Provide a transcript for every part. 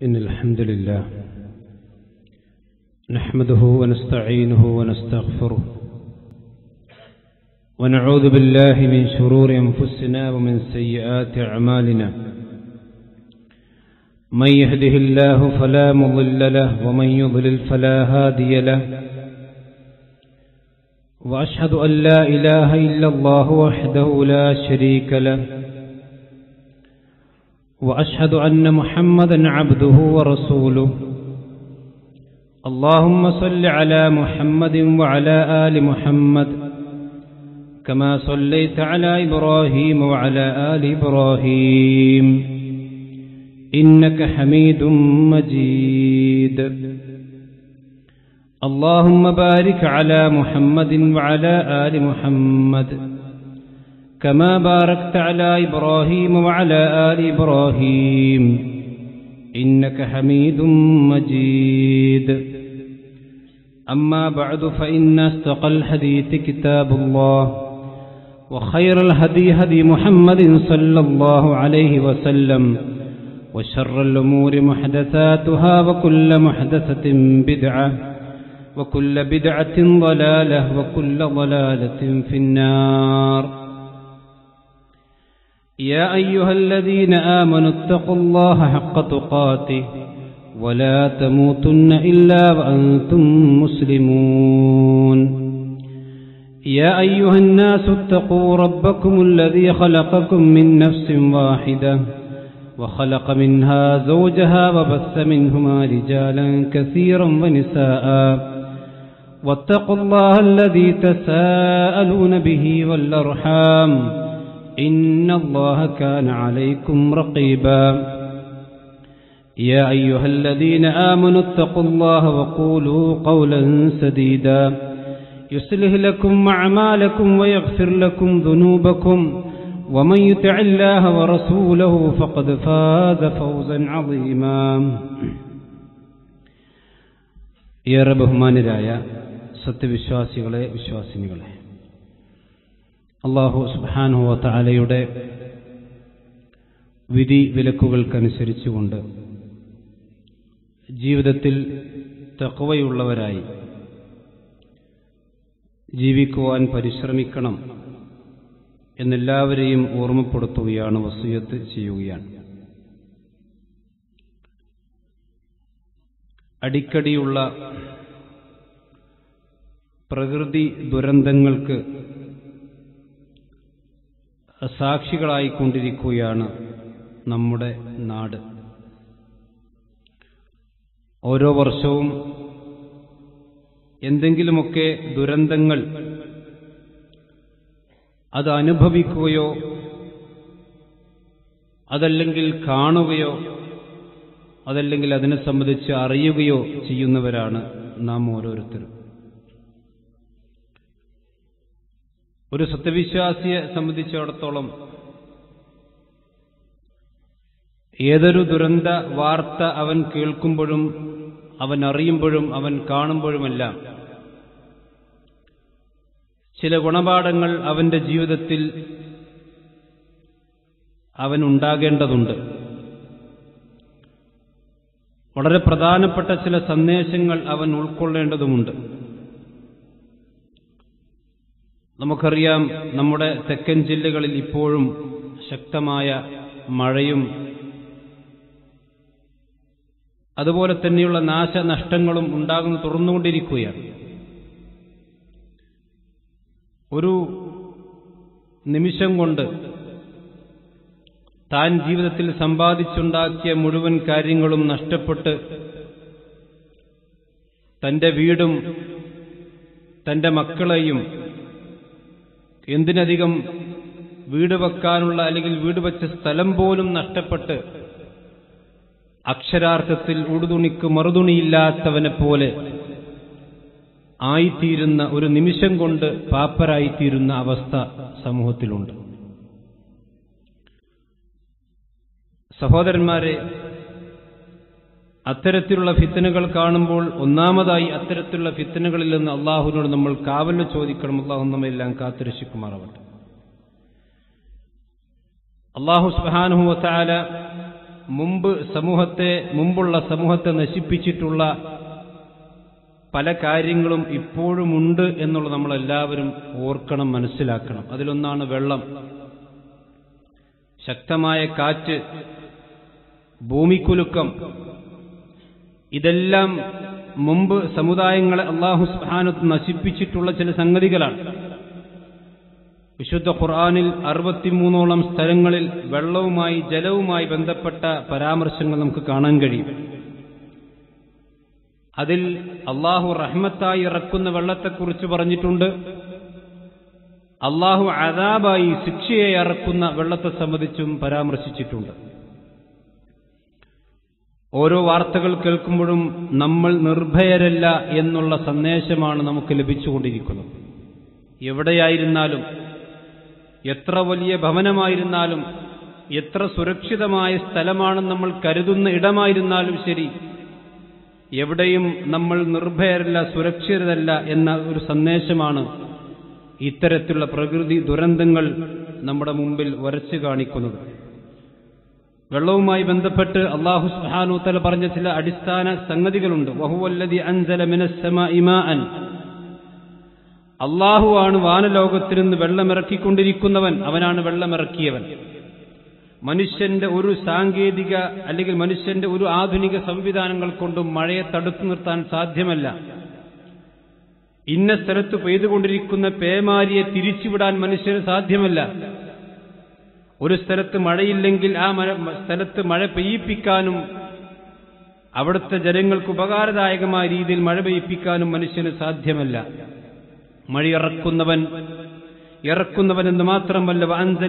إن الحمد لله نحمده ونستعينه ونستغفره ونعوذ بالله من شرور أنفسنا ومن سيئات أعمالنا من يهده الله فلا مضل له ومن يضلل فلا هادي له وأشهد أن لا إله إلا الله وحده لا شريك له وأشهد أن محمدا عبده ورسوله اللهم صل على محمد وعلى آل محمد كما صليت على إبراهيم وعلى آل إبراهيم إنك حميد مجيد اللهم بارك على محمد وعلى آل محمد كما باركت على إبراهيم وعلى آل إبراهيم إنك حميد مجيد أما بعد فإن استقى الحديث كتاب الله وخير الهدي هدي محمد صلى الله عليه وسلم وشر الأمور محدثاتها وكل محدثة بدعة وكل بدعة ضلالة وكل ضلالة في النار يا أيها الذين آمنوا اتقوا الله حق تقاته ولا تموتن إلا وأنتم مسلمون يا أيها الناس اتقوا ربكم الذي خلقكم من نفس واحدة وخلق منها زوجها وبث منهما رجالا كثيرا ونساء واتقوا الله الذي تساءلون به والأرحام إن الله كان عليكم رقيبا يا أيها الذين آمنوا اتقوا الله وقولوا قولا سديدا يصلح لكم أعمالكم ويغفر لكم ذنوبكم ومن يطع الله ورسوله فقد فاز فوزا عظيما ഏറെ ബഹുമാനരായ സത്യവിശ്വാസികളെ വിശ്വാസിനികളെ അള്ളാഹു സുബാനുഹ താലയുടെ വിധി വിലക്കുകൾക്കനുസരിച്ചുകൊണ്ട് ജീവിതത്തിൽ തക്കവയുള്ളവരായി ജീവിക്കുവാൻ പരിശ്രമിക്കണം എന്നെല്ലാവരെയും ഓർമ്മപ്പെടുത്തുകയാണ് വസൂയത്ത് ചെയ്യുകയാണ് അടിക്കടിയുള്ള പ്രകൃതി ദുരന്തങ്ങൾക്ക് സാക്ഷികളായിക്കൊണ്ടിരിക്കുകയാണ് നമ്മുടെ നാട് ഓരോ വർഷവും എന്തെങ്കിലുമൊക്കെ ദുരന്തങ്ങൾ അത് അനുഭവിക്കുകയോ അതല്ലെങ്കിൽ കാണുകയോ അതല്ലെങ്കിൽ അതിനെ സംബന്ധിച്ച് അറിയുകയോ ചെയ്യുന്നവരാണ് നാം ഓരോരുത്തരും ഒരു സത്യവിശ്വാസിയെ സംബന്ധിച്ചിടത്തോളം ഏതൊരു ദുരന്ത വാർത്ത അവൻ കേൾക്കുമ്പോഴും അവൻ അറിയുമ്പോഴും അവൻ കാണുമ്പോഴുമെല്ലാം ചില ഗുണപാഠങ്ങൾ അവന്റെ ജീവിതത്തിൽ അവൻ ഉണ്ടാകേണ്ടതുണ്ട് വളരെ പ്രധാനപ്പെട്ട ചില സന്ദേശങ്ങൾ അവൻ ഉൾക്കൊള്ളേണ്ടതുമുണ്ട് നമുക്കറിയാം നമ്മുടെ തെക്കൻ ജില്ലകളിൽ ഇപ്പോഴും ശക്തമായ മഴയും അതുപോലെ തന്നെയുള്ള നാശനഷ്ടങ്ങളും ഉണ്ടാകുന്നു തുറന്നുകൊണ്ടിരിക്കുകയാണ് ഒരു നിമിഷം കൊണ്ട് താൻ ജീവിതത്തിൽ സമ്പാദിച്ചുണ്ടാക്കിയ മുഴുവൻ കാര്യങ്ങളും നഷ്ടപ്പെട്ട് തന്റെ വീടും തന്റെ മക്കളെയും എന്തിനധികം വീട് വെക്കാനുള്ള അല്ലെങ്കിൽ വീട് വെച്ച സ്ഥലം പോലും നഷ്ടപ്പെട്ട് അക്ഷരാർത്ഥത്തിൽ ഉടുതുണിക്ക് മറുതുണിയില്ലാത്തവനെ പോലെ ആയിത്തീരുന്ന ഒരു നിമിഷം കൊണ്ട് പാപ്പരായിത്തീരുന്ന അവസ്ഥ സമൂഹത്തിലുണ്ട് സഹോദരന്മാരെ അത്തരത്തിലുള്ള ഫിത്തനുകൾ കാണുമ്പോൾ ഒന്നാമതായി അത്തരത്തിലുള്ള ഫിത്തനുകളിൽ നിന്ന് അള്ളാഹുവിനോട് നമ്മൾ കാവല് ചോദിക്കണം അള്ളാഹു നമ്മെല്ലാം കാത്തുരക്ഷിക്കുമാറാവട്ടെ അള്ളാഹു സുബാനുഹുവത്താല മുമ്പ് സമൂഹത്തെ മുമ്പുള്ള സമൂഹത്തെ നശിപ്പിച്ചിട്ടുള്ള പല കാര്യങ്ങളും ഇപ്പോഴുമുണ്ട് എന്നുള്ളത് നമ്മളെല്ലാവരും ഓർക്കണം മനസ്സിലാക്കണം അതിലൊന്നാണ് വെള്ളം ശക്തമായ കാറ്റ് ഭൂമിക്കുലുക്കം ഇതെല്ലാം മുമ്പ് സമുദായങ്ങളെ അള്ളാഹു സുഹാനത്ത് നശിപ്പിച്ചിട്ടുള്ള ചില സംഗതികളാണ് വിശുദ്ധ ഖുർആാനിൽ അറുപത്തിമൂന്നോളം സ്ഥലങ്ങളിൽ വെള്ളവുമായി ജലവുമായി ബന്ധപ്പെട്ട പരാമർശങ്ങൾ നമുക്ക് കാണാൻ കഴിയും അതിൽ അള്ളാഹു റഹ്മത്തായി ഇറക്കുന്ന വെള്ളത്തെക്കുറിച്ച് പറഞ്ഞിട്ടുണ്ട് അള്ളാഹു അതാബായി ശിക്ഷയെ ഇറക്കുന്ന വെള്ളത്തെ സംബന്ധിച്ചും പരാമർശിച്ചിട്ടുണ്ട് ഓരോ വാർത്തകൾ കേൾക്കുമ്പോഴും നമ്മൾ നിർഭയരല്ല എന്നുള്ള സന്ദേശമാണ് നമുക്ക് ലഭിച്ചുകൊണ്ടിരിക്കുന്നത് എവിടെയായിരുന്നാലും എത്ര വലിയ ഭവനമായിരുന്നാലും എത്ര സുരക്ഷിതമായ സ്ഥലമാണെന്ന് നമ്മൾ കരുതുന്ന ഇടമായിരുന്നാലും ശരി എവിടെയും നമ്മൾ നിർഭയരല്ല സുരക്ഷിതരല്ല എന്ന ഒരു സന്ദേശമാണ് ഇത്തരത്തിലുള്ള പ്രകൃതി ദുരന്തങ്ങൾ നമ്മുടെ മുമ്പിൽ വരച്ചു കാണിക്കുന്നത് വെള്ളവുമായി ബന്ധപ്പെട്ട് അള്ളാഹു സുഹാനു തല പറഞ്ഞ ചില അടിസ്ഥാന സംഗതികളുണ്ട് വഹുവല്ലതി അൻസല മിനസ്സമ ഇമാഅൻ അള്ളാഹുവാണ് വാനലോകത്തിൽ നിന്ന് വെള്ളമിറക്കിക്കൊണ്ടിരിക്കുന്നവൻ അവനാണ് വെള്ളമിറക്കിയവൻ മനുഷ്യന്റെ ഒരു സാങ്കേതിക അല്ലെങ്കിൽ മനുഷ്യന്റെ ഒരു ആധുനിക സംവിധാനങ്ങൾ കൊണ്ടും മഴയെ തടുത്തു നിർത്താൻ സാധ്യമല്ല ഇന്ന സ്ഥലത്ത് പെയ്തുകൊണ്ടിരിക്കുന്ന പേമാരിയെ തിരിച്ചുവിടാൻ മനുഷ്യന് സാധ്യമല്ല ഒരു സ്ഥലത്ത് മഴയില്ലെങ്കിൽ ആ മഴ സ്ഥലത്ത് മഴ പെയ്യിപ്പിക്കാനും അവിടുത്തെ ജനങ്ങൾക്ക് ഉപകാരദായകമായ രീതിയിൽ മഴ പെയ്യിപ്പിക്കാനും മനുഷ്യന് സാധ്യമല്ല മഴ ഇറക്കുന്നവൻ ഇറക്കുന്നവൻ എന്ന് മാത്രമല്ല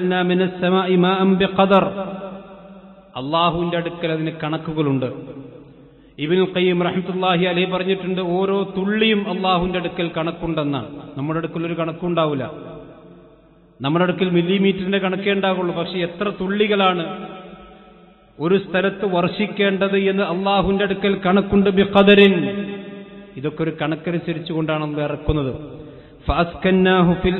അള്ളാഹുവിന്റെ അടുക്കൽ അതിന് കണക്കുകളുണ്ട് ഇബിനു ഖയ്യം റഹ്മത്തുല്ലാഹി അലൈ പറഞ്ഞിട്ടുണ്ട് ഓരോ തുള്ളിയും അള്ളാഹുവിന്റെ അടുക്കൽ കണക്കുണ്ടെന്നാണ് നമ്മുടെ അടുക്കൽ ഒരു കണക്കുണ്ടാവില്ല നമ്മുടെ അടുക്കൽ മില്ലിമീറ്ററിന്റെ കണക്കേ ഉണ്ടാകുള്ളൂ പക്ഷെ എത്ര തുള്ളികളാണ് ഒരു സ്ഥലത്ത് വർഷിക്കേണ്ടത് എന്ന് അള്ളാഹുവിന്റെ അടുക്കൽ കണക്കുണ്ട് ബിഖദരിൻ ഇതൊക്കെ ഒരു കണക്കനുസരിച്ചുകൊണ്ടാണ് നമ്മൾ ഇറക്കുന്നത് ഫിൽ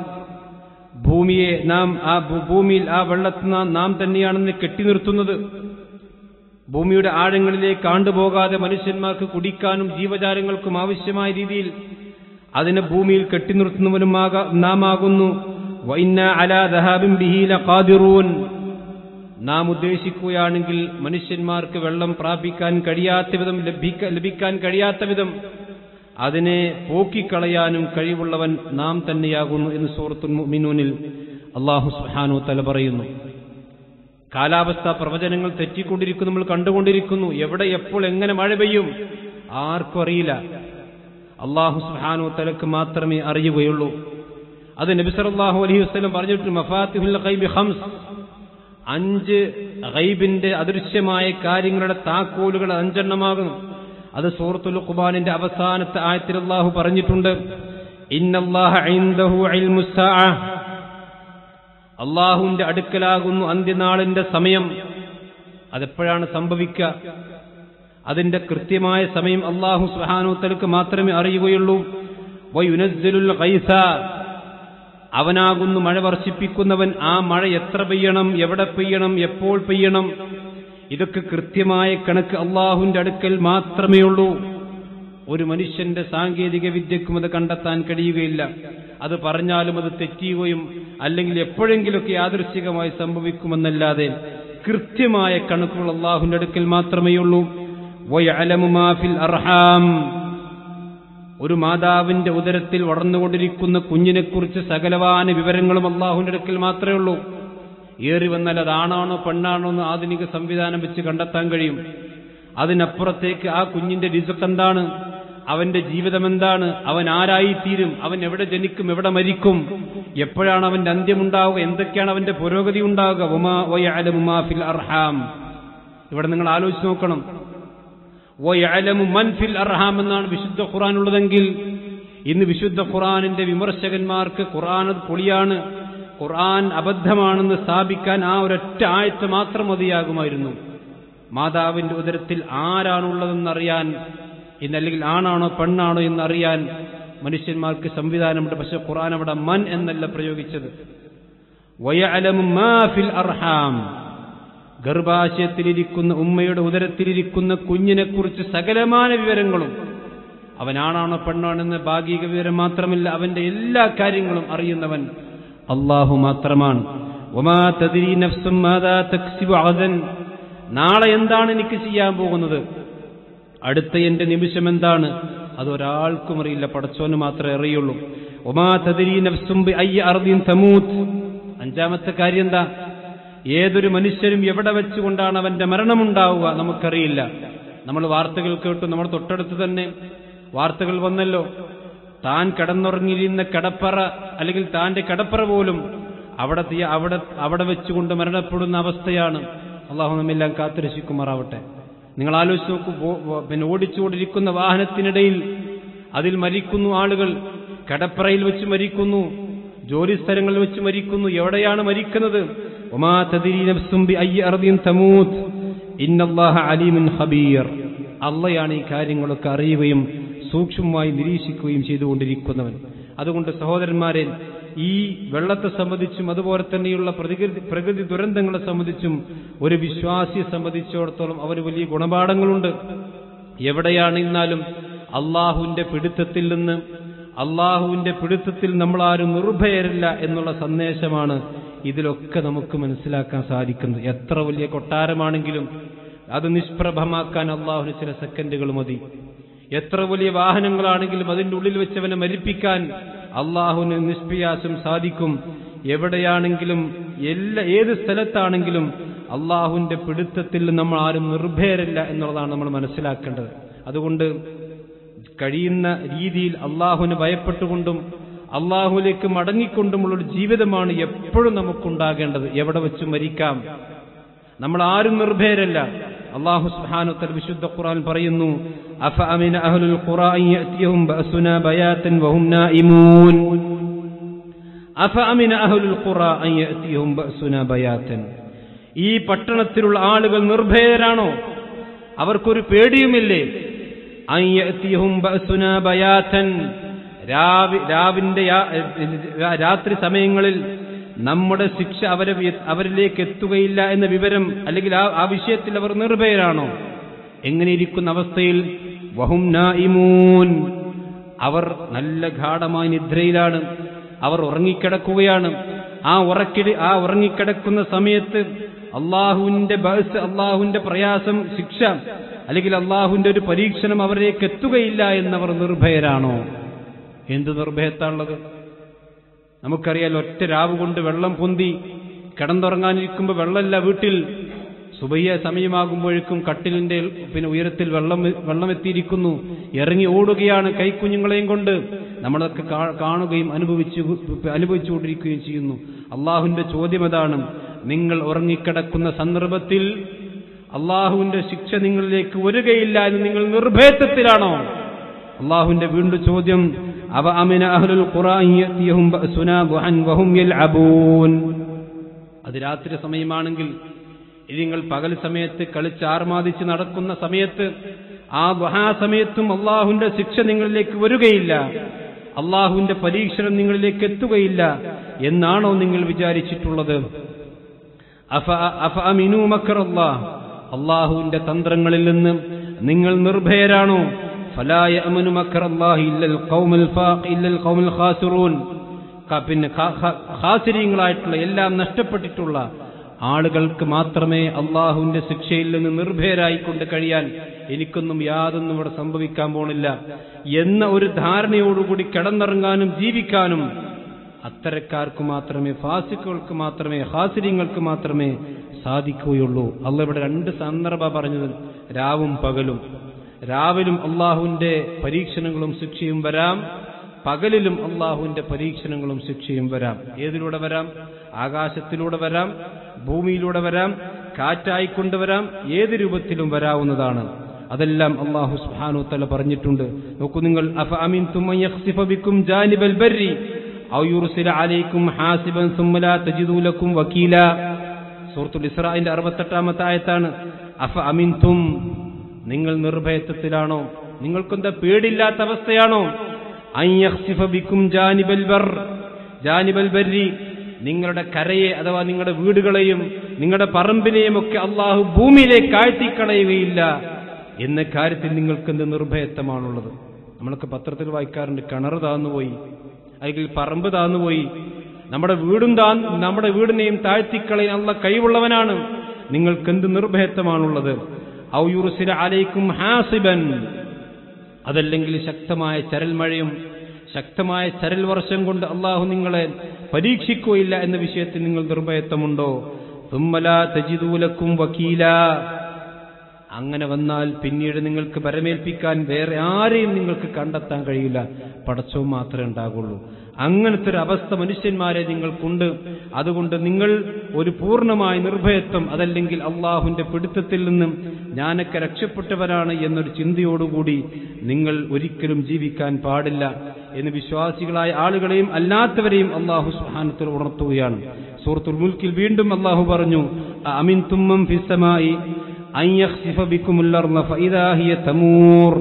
ഭൂമിയെ നാം ആ ഭൂമിയിൽ ആ വെള്ളത്തിൽ നാം തന്നെയാണെന്ന് കെട്ടി നിർത്തുന്നത് ഭൂമിയുടെ ആഴങ്ങളിലേക്ക് ആണ്ടുപോകാതെ മനുഷ്യന്മാർക്ക് കുടിക്കാനും ജീവജാലങ്ങൾക്കും ആവശ്യമായ രീതിയിൽ അതിനെ ഭൂമിയിൽ കെട്ടി നിർത്തുന്നവനുമാകാ നാം ആകുന്നു വൈന്ന അലാ ദഹാബിൻ ബിഹീല ഖാദിറൂൻ നാം ഉദ്ദേശിക്കുകയാണെങ്കിൽ മനുഷ്യന്മാർക്ക് വെള്ളം പ്രാപിക്കാൻ കഴിയാത്ത വിധം ലഭിക്കാൻ കഴിയാത്ത വിധം അതിനെ പോക്കിക്കളയാനും കഴിവുള്ളവൻ നാം തന്നെയാകുന്നു എന്ന് സൂറത്തുൽ മുഅ്മിനൂനിൽ അള്ളാഹു സുബ്ഹാനഹു തല പറയുന്നു കാലാവസ്ഥാ പ്രവചനങ്ങൾ തെറ്റിക്കൊണ്ടിരിക്കുന്നു നമ്മൾ കണ്ടുകൊണ്ടിരിക്കുന്നു എവിടെ എപ്പോൾ എങ്ങനെ മഴ പെയ്യും ആർക്കും അറിയില്ല അള്ളാഹു സുബ്ഹാനഹു തലക്ക് മാത്രമേ അറിയുകയുള്ളൂ അത് നബി സല്ലല്ലാഹു അലൈഹി വസല്ലം പറഞ്ഞിട്ട് മഫാത്തിഹുൽ ഗൈബി ഖംസ് അഞ്ച് ഗൈബിന്റെ അദൃശ്യമായ കാര്യങ്ങളുടെ താക്കോലുകൾ അഞ്ചെണ്ണമാകുന്നു അത് സൂറത്തുൽ ഖുബാനിന്റെ അവസാനത്തെ ആയത്തിൽ അള്ളാഹു പറഞ്ഞിട്ടുണ്ട് ഇന്നല്ലാഹ ഇൻദഹു ഇൽമുസ്സാഅ അള്ളാഹുവിന്റെ അടുക്കലാകുന്നു അന്ത്യനാളിന്റെ സമയം അതെപ്പോഴാണ് സംഭവിക്കുക അതിന്റെ കൃത്യമായ സമയം അള്ളാഹു സുഹാനോത്തലക്ക് മാത്രമേ അറിയുകയുള്ളൂ വയുനസ്സലുൽ ഖൈസ അവനാകുന്നു മഴ വർഷിപ്പിക്കുന്നവൻ ആ മഴ എത്ര പെയ്യണം എവിടെ പെയ്യണം എപ്പോൾ പെയ്യണം ഇതൊക്കെ കൃത്യമായ കണക്ക് അള്ളാഹുവിന്റെ അടുക്കൽ മാത്രമേ ഉള്ളൂ ഒരു മനുഷ്യന്റെ സാങ്കേതിക വിദ്യക്കും അത് കണ്ടെത്താൻ കഴിയുകയില്ല അത് പറഞ്ഞാലും അത് തെറ്റിയുകയും അല്ലെങ്കിൽ എപ്പോഴെങ്കിലൊക്കെ യാദൃശികമായി സംഭവിക്കുമെന്നല്ലാതെ കൃത്യമായ കണക്കുകൾ അള്ളാഹുവിന്റെ അടുക്കൽ മാത്രമേ ഉള്ളൂ വയലമുമാഫിൽ അർഹാം ഒരു മാതാവിന്റെ ഉദരത്തിൽ വളർന്നുകൊണ്ടിരിക്കുന്ന കുഞ്ഞിനെക്കുറിച്ച് സകലവാന വിവരങ്ങളും അള്ളാഹുവിന്റെ അടുക്കൽ മാത്രമേ ഉള്ളൂ ഏറി വന്നാൽ അതാണാണോ പെണ്ണാണോ എന്ന് ആധുനിക സംവിധാനം വെച്ച് കണ്ടെത്താൻ കഴിയും അതിനപ്പുറത്തേക്ക് ആ കുഞ്ഞിന്റെ രിസക്ക് എന്താണ് അവന്റെ ജീവിതം എന്താണ് അവൻ ആരായിത്തീരും അവൻ എവിടെ ജനിക്കും എവിടെ മരിക്കും എപ്പോഴാണ് അവന്റെ അന്ത്യമുണ്ടാവുക എന്തൊക്കെയാണ് അവന്റെ പുരോഗതി ഉണ്ടാവുക ഉമാ വയഅലമു ഫിൽ അർഹാം ഇവിടെ നിങ്ങൾ ആലോചിച്ച് നോക്കണം വയഅലമു മൻ ഫിൽ അർഹാം എന്നാണ് വിശുദ്ധ ഖുർആൻ ഉള്ളതെങ്കിൽ ഇന്ന് വിശുദ്ധ ഖുർആനിന്റെ വിമർശകന്മാർക്ക് ഖുർആൻ അത് പൊളിയാണ് ഖുർആൻ അബദ്ധമാണെന്ന് സ്ഥാപിക്കാൻ ആ ഒരൊറ്റ ആയത്ത് മാത്രം മതിയാകുമായിരുന്നു മാതാവിന്റെ ഉദരത്തിൽ ആരാണുള്ളതെന്നറിയാൻ ഇന്നല്ലെങ്കിൽ ആണാണോ പെണ്ണാണോ എന്നറിയാൻ മനുഷ്യന്മാർക്ക് സംവിധാനമുണ്ട് പക്ഷെ ഖുർആൻ അവിടെ മൻ എന്നല്ല പ്രയോഗിച്ചത് വയഅലമു മാ ഫിൽ അർഹാം ഗർഭാശയത്തിലിരിക്കുന്ന ഉമ്മയുടെ ഉദരത്തിലിരിക്കുന്ന കുഞ്ഞിനെക്കുറിച്ച് സകലമായ വിവരങ്ങളും അവനാണാണോ പെണ്ണാണെന്ന് ഭാഗിക വിവരം മാത്രമല്ല അവന്റെ എല്ലാ കാര്യങ്ങളും അറിയുന്നവൻ അള്ളാഹു മാത്രമാണ് ഒമാ തദ്രി നഫ്സും മാതാ തക്സിബു അദൻ നാളെ എന്താണ് എനിക്ക് ചെയ്യാൻ പോകുന്നത് അടുത്ത എന്റെ നിമിഷം എന്താണ് അതൊരാൾക്കും അറിയില്ല പടച്ചോന് മാത്രമേ അറിയുള്ളൂ ഒമാ തദ്രി നഫ്സും ബി അയ്യ അർദിൻ തമൂത്ത് അഞ്ചാമത്തെ കാര്യം എന്താ ഏതൊരു മനുഷ്യരും എവിടെ വെച്ചുകൊണ്ടാണ് അവന്റെ മരണമുണ്ടാവുക നമുക്കറിയില്ല നമ്മൾ വാർത്തകൾ കേട്ടു നമ്മൾ തൊട്ടടുത്ത് തന്നെ വാർത്തകൾ വന്നല്ലോ താൻ കിടന്നുറങ്ങിയിരുന്ന കിടപ്പറ അല്ലെങ്കിൽ താന്റെ കിടപ്പറ പോലും അവിടെ തീ- അവിടെ അവിടെ വെച്ചുകൊണ്ട് മരണപ്പെടുന്ന അവസ്ഥയാണ് അള്ളാഹു നമ്മെല്ലാം കാത്തുരക്ഷിക്കുമാറാവട്ടെ നിങ്ങൾ ആലോചിച്ച് നോക്കൂ പോ- പോ- പിന്നെ ഓടിച്ചുകൊണ്ടിരിക്കുന്ന വാഹനത്തിനിടയിൽ അതിൽ മരിക്കുന്നു ആളുകൾ കടപ്പറയിൽ വെച്ച് മരിക്കുന്നു ജോലി സ്ഥലങ്ങളിൽ വെച്ച് മരിക്കുന്നു എവിടെയാണ് മരിക്കുന്നത് ഒമാ തദ്രി നഫ്സും ബി അയ്യ അർദിൻ തമൂത്ത് ഇന്നല്ലാഹ അലീമുൻ ഖബീർ അള്ളയാണ് ഈ കാര്യങ്ങളൊക്കെ അറിയുകയും സൂക്ഷ്മമായി നിരീക്ഷിക്കുകയും ചെയ്തുകൊണ്ടിരിക്കുന്നവൻ അതുകൊണ്ട് സഹോദരന്മാരെ ഈ വെള്ളത്തെ സംബന്ധിച്ചും അതുപോലെ തന്നെയുള്ള പ്രകൃതി പ്രകൃതി ദുരന്തങ്ങളെ സംബന്ധിച്ചും ഒരു വിശ്വാസിയെ സംബന്ധിച്ചിടത്തോളം അവന് വലിയ ഗുണപാഠങ്ങളുണ്ട് എവിടെയാണ് ഇന്നാലും അള്ളാഹുവിന്റെ പിടുത്തത്തിൽ നിന്ന് അള്ളാഹുവിന്റെ പിടുത്തത്തിൽ നമ്മളാരും നിർഭയരല്ല എന്നുള്ള സന്ദേശമാണ് ഇതിലൊക്കെ നമുക്ക് മനസ്സിലാക്കാൻ സാധിക്കുന്നത് എത്ര വലിയ കൊട്ടാരമാണെങ്കിലും അത് നിഷ്പ്രഭമാക്കാൻ അള്ളാഹുവിന് ചില സെക്കൻഡുകൾ മതി എത്ര വലിയ വാഹനങ്ങളാണെങ്കിലും അതിന്റെ ഉള്ളിൽ വെച്ചവനെ മരിപ്പിക്കാൻ അള്ളാഹുവിന് നിഷ്പ്രയാസം സാധിക്കും എവിടെയാണെങ്കിലും എല്ലാ ഏത് സ്ഥലത്താണെങ്കിലും അള്ളാഹുവിന്റെ പിടുത്തത്തിൽ നമ്മൾ ആരും നിർഭയരല്ല എന്നുള്ളതാണ് നമ്മൾ മനസ്സിലാക്കേണ്ടത് അതുകൊണ്ട് കഴിയുന്ന രീതിയിൽ അള്ളാഹുവിന് ഭയപ്പെട്ടുകൊണ്ടും അള്ളാഹുലേക്ക് മടങ്ങിക്കൊണ്ടുമുള്ള ഒരു ജീവിതമാണ് എപ്പോഴും നമുക്കുണ്ടാകേണ്ടത് എവിടെ വെച്ച് മരിക്കാം നമ്മൾ ആരും നിർഭയരല്ല അള്ളാഹു സുബ്ഹാനഹു തആല വിശുദ്ധ ഖുർആൻ പറയുന്നു അഫ അമിന അഹ്ലുൽ ഖുറാൻ യഅതിയഹും ബഅസുനാ ബയാതൻ വഹും നായിമൂൻ അഫ അമിന അഹ്ലുൽ ഖുറാൻ യഅതിയഹും ബഅസുനാ ബയാതൻ ഈ പട്ടണത്തിലുള്ള ആളുകൾ നിർഭയരാണോ അവർക്കൊരു പേടിയുമില്ലേ അൻ യഅതിയഹും ബഅസുനാ ബയാതൻ രാവി രാവിന്റെ യാ- രാ- രാത്രി സമയങ്ങളിൽ നമ്മുടെ ശിക്ഷ അവരെ വി- അവരിലേക്ക് എത്തുകയില്ല എന്ന വിവരം അല്ലെങ്കിൽ ആ ആ വിഷയത്തിൽ അവർ നിർഭയരാണോ എങ്ങനെയിരിക്കുന്ന അവസ്ഥയിൽ വഹും നായിമൂൻ അവർ നല്ല ഗാഠമായ നിദ്രയിലാണ് അവർ ഉറങ്ങിക്കിടക്കുകയാണ് ആ ഉറക്കിടി ആ ഉറങ്ങിക്കിടക്കുന്ന സമയത്ത് അള്ളാഹുവിന്റെ ബസ് അള്ളാഹുവിന്റെ പ്രയാസം ശിക്ഷ അല്ലെങ്കിൽ അള്ളാഹുവിന്റെ ഒരു പരീക്ഷണം അവരിലേക്ക് എത്തുകയില്ല എന്നവർ നിർഭയരാണോ എന്ത് നിർഭയത്താണുള്ളത് നമുക്കറിയാലോ ഒറ്റ രാവ് കൊണ്ട് വെള്ളം പൊന്തി കിടന്നുറങ്ങാനിരിക്കുമ്പോൾ വെള്ളമല്ല വീട്ടിൽ സുബയ്യ സമയമാകുമ്പോഴേക്കും കട്ടിലിന്റെ പിന്നെ ഉയരത്തിൽ വെള്ളം വെള്ളം എത്തിയിരിക്കുന്നു ഇറങ്ങി ഓടുകയാണ് കൈക്കുഞ്ഞുങ്ങളെയും കൊണ്ട് നമ്മളൊക്കെ കാ- കാണുകയും അനുഭവിച്ചു അനുഭവിച്ചുകൊണ്ടിരിക്കുകയും ചെയ്യുന്നു അള്ളാഹുവിന്റെ ചോദ്യം അതാണ് നിങ്ങൾ ഉറങ്ങിക്കിടക്കുന്ന സന്ദർഭത്തിൽ അള്ളാഹുവിന്റെ ശിക്ഷ നിങ്ങളിലേക്ക് വരികയില്ല എന്ന് നിങ്ങൾ നിർഭയത്വത്തിലാണോ അള്ളാഹുവിന്റെ വീണ്ടും ചോദ്യം അവ അമിന അഹ്ലുൽ ഖുറാൻ യഅതിയഹും ബഅസുനാ ദുഹൻ വഹും യൽഅബൂൻ അത് രാത്രി സമയമാണെങ്കിൽ ഇത് നിങ്ങൾ പകൽ സമയത്ത് കളിച്ച് ആർമാദിച്ച് നടക്കുന്ന സമയത്ത് ആ ദുഹാ സമയത്തും അള്ളാഹുവിന്റെ ശിക്ഷ നിങ്ങളിലേക്ക് വരികയില്ല അള്ളാഹുവിന്റെ പരീക്ഷണം നിങ്ങളിലേക്ക് എത്തുകയില്ല എന്നാണോ നിങ്ങൾ വിചാരിച്ചിട്ടുള്ളത് അഫ അഫ അമിനു മക്കറല്ലാഹ് അള്ളാഹുവിന്റെ തന്ത്രങ്ങളിൽ നിന്ന് നിങ്ങൾ നിർഭയരാണോ ഫലാ യഅമനു മക്കറല്ലാഹി ഇല്ലൽ ഖൗമുൽ ഫാഖ് ഇല്ലൽ ഖൗമുൽ ഖാസിറൂൻ ക- പിന്നെ ഖാ- ഖാ- ഖാസിരീങ്ങളായിട്ടുള്ള എല്ലാം നഷ്ടപ്പെട്ടിട്ടുള്ള ആളുകൾക്ക് മാത്രമേ അള്ളാഹുവിന്റെ ശിക്ഷയിൽ നിന്ന് നിർഭയരായിക്കൊണ്ട് കഴിയാൻ എനിക്കൊന്നും യാതൊന്നും ഇവിടെ സംഭവിക്കാൻ പോണില്ല എന്ന ഒരു ധാരണയോടുകൂടി കിടന്നിറങ്ങാനും ജീവിക്കാനും അത്തരക്കാർക്ക് മാത്രമേ ഫാസിക്കുകൾക്ക് മാത്രമേ ഹാസിര്യങ്ങൾക്ക് മാത്രമേ സാധിക്കുകയുള്ളൂ അല്ല ഇവിടെ രണ്ട് സന്ദർഭ പറഞ്ഞത് രാവും പകലും രാവിലും അള്ളാഹുവിന്റെ പരീക്ഷണങ്ങളും ശിക്ഷയും വരാം പകലിലും അള്ളാഹുവിന്റെ പരീക്ഷണങ്ങളും ശിക്ഷയും വരാം ഏതിലൂടെ വരാം ആകാശത്തിലൂടെ വരാം ഭൂമിയിലൂടെ വരാം കാറ്റായിക്കൊണ്ട് വരാം ഏത് രൂപത്തിലും വരാവുന്നതാണ് അതെല്ലാം അള്ളാഹു സുബ്ഹാനഹു തല പറഞ്ഞിട്ടുണ്ട് നോക്കൂ നിങ്ങൾ അഫ അമീൻ ബിക്കും ജാനിബൽ ബർരി ഔ യുർസില അലൈക്കും ഹാസിബൻ സുമ്മ ലാ തജിദൂ ലക്കും വക്കീല സൂറത്തുൽ ഇസ്രായിന്റെ അറുപത്തെട്ടാമത്തെ ആയത്താണ് അഫ അമിൻതും നിങ്ങൾ നിർഭയത്വത്തിലാണോ നിങ്ങൾക്കെന്താ പേടില്ലാത്ത അവസ്ഥയാണോ അൻ യഖ്സിഫ ബിക്കും ജാനിബൽ ബർ ജാനിബൽ ബർരി നിങ്ങളുടെ കരയെ അഥവാ നിങ്ങളുടെ വീടുകളെയും നിങ്ങളുടെ പറമ്പിനെയും ഒക്കെ അള്ളാഹു ഭൂമിയിലേക്ക് ആഴ്ത്തിക്കളയുകയില്ല എന്ന കാര്യത്തിൽ നിങ്ങൾക്കെന്ത് നിർഭയത്വമാണുള്ളത് നമ്മളൊക്കെ പത്രത്തിൽ വായിക്കാറുണ്ട് കിണർ താന്നുപോയി അല്ലെങ്കിൽ പറമ്പ് താന്നുപോയി നമ്മുടെ വീടും താ നമ്മുടെ വീടിനെയും താഴ്ത്തിക്കളയാൻ അള്ള കഴിവുള്ളവനാണ് നിങ്ങൾക്കെന്ത് നിർഭയത്വമാണുള്ളത് ഔയുറുസില അലൈക്കും ഹാസിബൻ അതല്ലെങ്കിൽ ശക്തമായ ചരൽ മഴയും ശക്തമായ ചരൽ വർഷം കൊണ്ട് അള്ളാഹു നിങ്ങളെ പരീക്ഷിക്കുകയില്ല എന്ന വിഷയത്തിൽ നിങ്ങൾ നിർഭയത്വമുണ്ടോ തുമ്മല തജിദൂലക്കും വക്കീല അങ്ങനെ വന്നാൽ പിന്നീട് നിങ്ങൾക്ക് പരമേൽപ്പിക്കാൻ വേറെ ആരെയും നിങ്ങൾക്ക് കണ്ടെത്താൻ കഴിയില്ല പടച്ചവും മാത്രമേ ഉണ്ടാകുള്ളൂ അങ്ങനത്തെ ഒരു അവസ്ഥ മനുഷ്യന്മാരെ നിങ്ങൾക്കുണ്ട് അതുകൊണ്ട് നിങ്ങൾ ഒരു പൂർണ്ണമായ നിർഭയത്വം അതല്ലെങ്കിൽ അള്ളാഹുവിന്റെ പിടുത്തത്തിൽ നിന്നും ഞാനൊക്കെ രക്ഷപ്പെട്ടവരാണ് എന്നൊരു ചിന്തയോടുകൂടി നിങ്ങൾ ഒരിക്കലും ജീവിക്കാൻ പാടില്ല എന്ന് വിശ്വാസികളായ ആളുകളെയും അല്ലാത്തവരെയും അള്ളാഹു സുഹാനത്തിൽ ഉണർത്തുകയാണ് സൂറത്തുൽ മുൽക്കിൽ വീണ്ടും അള്ളാഹു പറഞ്ഞു അമിൻ തുമ്മം ഫിസമായി أن يخسف بكم الأرض فإذا هي تمور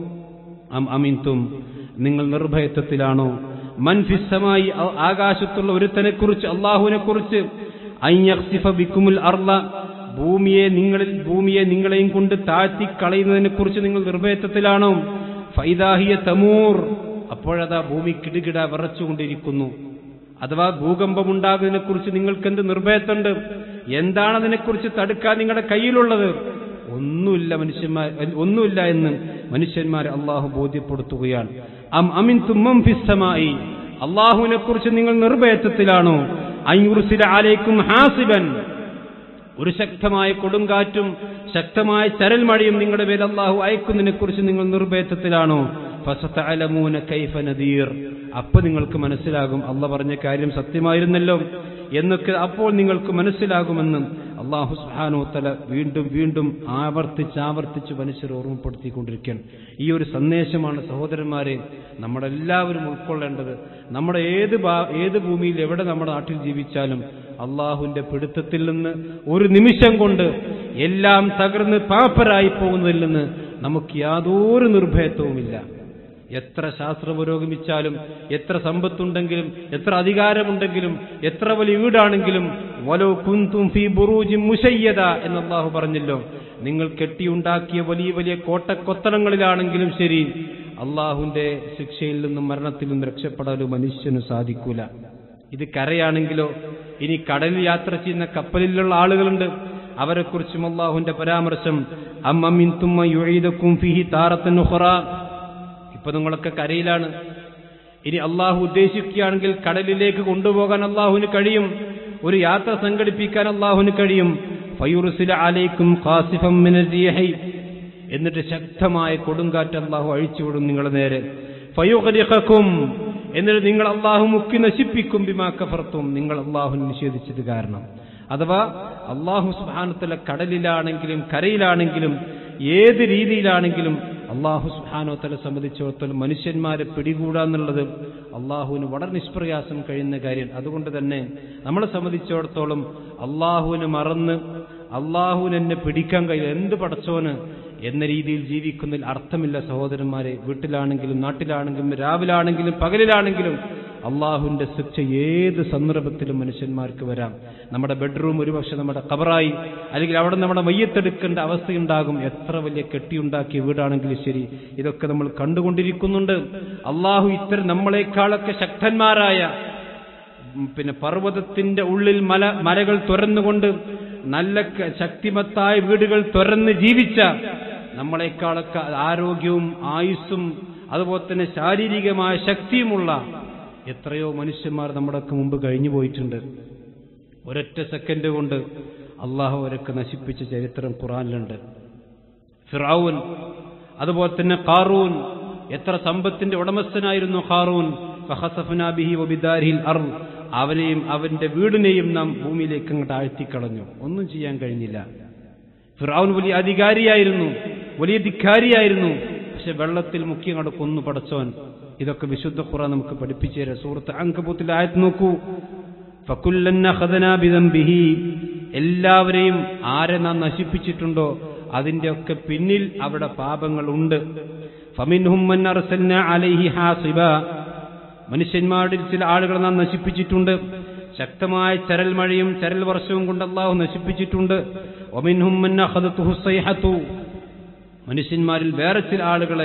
أم أمنتم നിങ്ങൾ നിർഭയത്വത്തിലാണോ മൻഫിസമായി ആകാശത്തുള്ള ഒരുത്തനെ കുറിച്ച് അള്ളാഹുവിനെ കുറിച്ച് ബിക്കുമുൽ അർള ഭൂമിയെ നിങ്ങളിൽ ഭൂമിയെ നിങ്ങളെയും കൊണ്ട് താഴ്ത്തി കളയുന്നതിനെ കുറിച്ച് നിങ്ങൾ നിർഭയത്വത്തിലാണോ ഫൈദാഹിയ തമൂർ അപ്പോഴതാ ഭൂമി കിടുകിട വിറച്ചുകൊണ്ടിരിക്കുന്നു അഥവാ ഭൂകമ്പമുണ്ടാകുന്നതിനെക്കുറിച്ച് നിങ്ങൾക്കെന്ത് നിർഭയത്തുണ്ട് എന്താണ് അതിനെക്കുറിച്ച് തടുക്കാൻ നിങ്ങളുടെ കയ്യിലുള്ളത് ഒന്നുമില്ല മനുഷ്യന്മാർ ഒന്നുമില്ല എന്ന് മനുഷ്യന്മാരെ അള്ളാഹു ബോധ്യപ്പെടുത്തുകയാണ് അം അമിൻ തുമ്മം ഫിസ്സമായി അള്ളാഹുവിനെ കുറിച്ച് നിങ്ങൾ നിർഭയത്വത്തിലാണോ അയ്യുർസില ആലേക്കും ഹാസിബൻ ഒരു ശക്തമായ കൊടുങ്കാറ്റും ശക്തമായ ചരൽ മഴയും നിങ്ങളുടെ മേൽ അള്ളാഹു അയക്കുന്നതിനെ കുറിച്ച് നിങ്ങൾ നിർഭയത്വത്തിലാണോ ഫസത്തലമൂന കൈഫ നദീർ അപ്പൊ നിങ്ങൾക്ക് മനസ്സിലാകും അള്ള പറഞ്ഞ കാര്യം സത്യമായിരുന്നല്ലോ എന്നൊക്കെ അപ്പോൾ നിങ്ങൾക്ക് മനസ്സിലാകുമെന്ന് അള്ളാഹു സുഹാനോത്തല വീണ്ടും വീണ്ടും ആവർത്തിച്ച് ആവർത്തിച്ച് മനുഷ്യരെ ഓർമ്മപ്പെടുത്തിക്കൊണ്ടിരിക്കുകയാണ് ഈ ഒരു സന്ദേശമാണ് സഹോദരന്മാരെ നമ്മളെല്ലാവരും ഉൾക്കൊള്ളേണ്ടത് നമ്മുടെ ഏത് ഏത് ഭൂമിയിൽ എവിടെ നമ്മുടെ നാട്ടിൽ ജീവിച്ചാലും അള്ളാഹുവിന്റെ പിടുത്തത്തിൽ നിന്ന് ഒരു നിമിഷം കൊണ്ട് എല്ലാം തകർന്ന് പാപ്പരായി പോകുന്നതിൽ നിന്ന് നമുക്ക് യാതൊരു നിർഭയത്വവുമില്ല എത്ര ശാസ്ത്രം പുരോഗമിച്ചാലും എത്ര സമ്പത്തുണ്ടെങ്കിലും എത്ര അധികാരമുണ്ടെങ്കിലും എത്ര വലിയ വീടാണെങ്കിലും വലോ കുന്തും ഫി ബുറൂജിം മുശയ്യത എന്ന് അള്ളാഹു പറഞ്ഞല്ലോ നിങ്ങൾ കെട്ടിയുണ്ടാക്കിയ വലിയ വലിയ കോട്ടക്കൊത്തളങ്ങളിലാണെങ്കിലും ശരി അള്ളാഹുവിന്റെ ശിക്ഷയിൽ നിന്നും മരണത്തിൽ നിന്നും രക്ഷപ്പെടാൻ മനുഷ്യന് സാധിക്കൂല ഇത് കരയാണെങ്കിലോ ഇനി കടലിൽ യാത്ര ചെയ്യുന്ന കപ്പലിലുള്ള ആളുകളുണ്ട് അവരെക്കുറിച്ചും അള്ളാഹുവിന്റെ പരാമർശം അമ്മമിൻ തുമ്മ യുഴീതക്കും ഫിഹി താറത്തൻ ഇപ്പൊ നിങ്ങളൊക്കെ കരയിലാണ് ഇനി അള്ളാഹു ഉദ്ദേശിക്കുകയാണെങ്കിൽ കടലിലേക്ക് കൊണ്ടുപോകാൻ അള്ളാഹുവിന് കഴിയും ഒരു യാത്ര സംഘടിപ്പിക്കാൻ അള്ളാഹുവിന് കഴിയും ഫയുറുസില അലൈക്കും ഖാസിഫം മിനരിയഹൈ എന്നിട്ട് ശക്തമായ കൊടുങ്കാറ്റ് അള്ളാഹു അഴിച്ചുവിടും നിങ്ങളുടെ നേരെ ഫയുഹരിഹക്കും എന്നിട്ട് നിങ്ങൾ അള്ളാഹു മുക്കി നശിപ്പിക്കും ബിമാ കഫർത്തും നിങ്ങൾ അള്ളാഹു നിഷേധിച്ചത് കാരണം അഥവാ അള്ളാഹു സുഹാനത്തിലെ കടലിലാണെങ്കിലും കരയിലാണെങ്കിലും ഏത് രീതിയിലാണെങ്കിലും അള്ളാഹു സുഹാനോത്തലെ സംബന്ധിച്ചിടത്തോളം മനുഷ്യന്മാരെ പിടികൂടാന്നുള്ളത് അള്ളാഹുവിന് വളരെ നിഷ്പ്രയാസം കഴിയുന്ന കാര്യം അതുകൊണ്ട് തന്നെ നമ്മളെ സംബന്ധിച്ചിടത്തോളം അള്ളാഹുവിന് മറന്ന് അള്ളാഹുവിന് എന്നെ പിടിക്കാൻ കഴിയും എന്ത് പടച്ചോന് എന്ന രീതിയിൽ ജീവിക്കുന്നതിൽ അർത്ഥമില്ല സഹോദരന്മാരെ വീട്ടിലാണെങ്കിലും നാട്ടിലാണെങ്കിലും രാവിലാണെങ്കിലും പകലിലാണെങ്കിലും അള്ളാഹുവിന്റെ ശിക്ഷ ഏത് സന്ദർഭത്തിലും മനുഷ്യന്മാർക്ക് വരാം നമ്മുടെ ബെഡ്റൂം ഒരുപക്ഷെ നമ്മുടെ കബറായി അല്ലെങ്കിൽ അവിടെ നമ്മുടെ മയ്യത്തെടുക്കേണ്ട അവസ്ഥയുണ്ടാകും എത്ര വലിയ കെട്ടിയുണ്ടാക്കിയ വീടാണെങ്കിലും ശരി ഇതൊക്കെ നമ്മൾ കണ്ടുകൊണ്ടിരിക്കുന്നുണ്ട് അള്ളാഹു ഇത്തരം നമ്മളെക്കാളൊക്കെ ശക്തന്മാരായ പിന്നെ പർവ്വതത്തിന്റെ ഉള്ളിൽ മല മലകൾ തുറന്നുകൊണ്ട് നല്ല ശക്തിമത്തായ വീടുകൾ തുറന്ന് ജീവിച്ച നമ്മളെക്കാളൊക്കെ ആരോഗ്യവും ആയുസ്സും അതുപോലെ തന്നെ ശാരീരികമായ ശക്തിയുമുള്ള എത്രയോ മനുഷ്യന്മാർ നമ്മുടെയൊക്കെ മുമ്പ് കഴിഞ്ഞു പോയിട്ടുണ്ട് ഒരൊറ്റ സെക്കൻഡ് കൊണ്ട് അള്ളാഹു അവരൊക്കെ നശിപ്പിച്ച ചരിത്രം ഖുറാനിലുണ്ട് ഫിറൌൻ അതുപോലെ തന്നെ ഖാറൂൻ എത്ര സമ്പത്തിന്റെ ഉടമസ്ഥനായിരുന്നു ഖാറൂൻ ഫഹസഫ്നാ ബിഹി വബിദാരിഹിൽ അർൾ അവനെയും അവന്റെ വീടിനെയും നാം ഭൂമിയിലേക്ക് അങ്ങോട്ട് ആഴ്ത്തിക്കളഞ്ഞു ഒന്നും ചെയ്യാൻ കഴിഞ്ഞില്ല ഫിറൌൻ വലിയ അധികാരിയായിരുന്നു വലിയ ധിക്കാരിയായിരുന്നു പക്ഷെ വെള്ളത്തിൽ മുഖ്യം അങ്ങോട്ട് കൊന്നു പടച്ചോൻ ഇതൊക്കെ വിശുദ്ധ ഖുറ നമുക്ക് പഠിപ്പിച്ചു തരാം സുഹൃത്ത് അങ്കപൂത്തിൽ ആയത് നോക്കൂ ഫക്കുല്ലന്നഹദനാബിദംബിഹി എല്ലാവരെയും ആരെ നാം നശിപ്പിച്ചിട്ടുണ്ടോ അതിന്റെ ഒക്കെ പിന്നിൽ അവിടെ പാപങ്ങളുണ്ട് ഫമിൻഹുമ്മൻ അർസൽന അലൈഹി ഹാസിബ മനുഷ്യന്മാരിൽ ചില ആളുകൾ നാം നശിപ്പിച്ചിട്ടുണ്ട് ശക്തമായ ചരൽ മഴയും ചരൽ വർഷവും കൊണ്ട് അള്ളാഹു നശിപ്പിച്ചിട്ടുണ്ട് ഒമിൻഹും മൻ അഖദത്തുഹു സൈഹത്തു. മനുഷ്യന്മാരിൽ വേറെ ചില ആളുകളെ